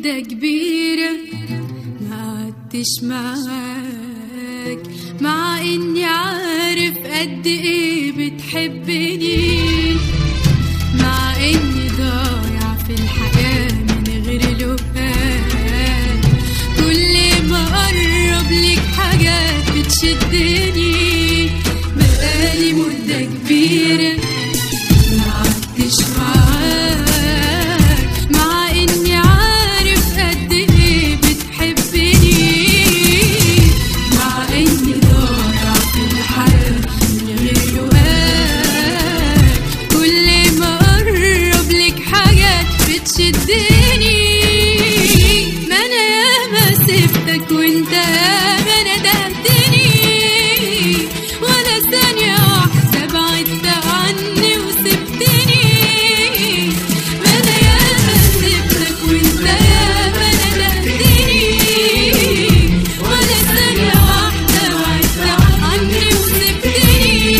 مدة كبيرة ما قعدتش معاك مع اني عارف قد ايه بتحبني مع اني ضايع في الحياة من غير لقاك كل ما اقرب لك حاجات بتشدني بقالي مدة كبيرة ما قعدتش معاك مع اني عارف قد ايه بتحبني مع اني ضايع في الحياة من غير لقاك كل ما اقرب لك حاجات بتشدني ما انا ياما سبتك وانت ياما ندهتني ولا ثانية واحدة بعدت عني وسبتني ما انا ياما سبتك وانت ياما ندهتني ولا ثانية واحدة بعدت عني وسبتني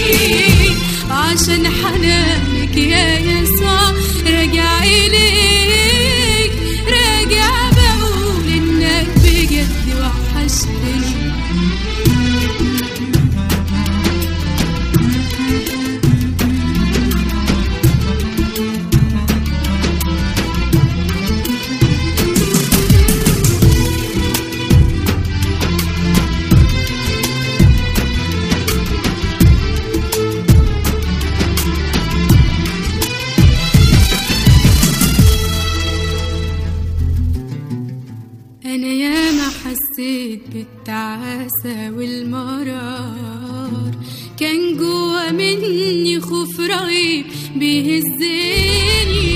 عشان حنانك يا يسوع راجع إليك راجع بقول إنك بجد وحشتني أنا ياما حسيت بالتعاسة والمرار كان جوا مني خوف رهيب بيهزني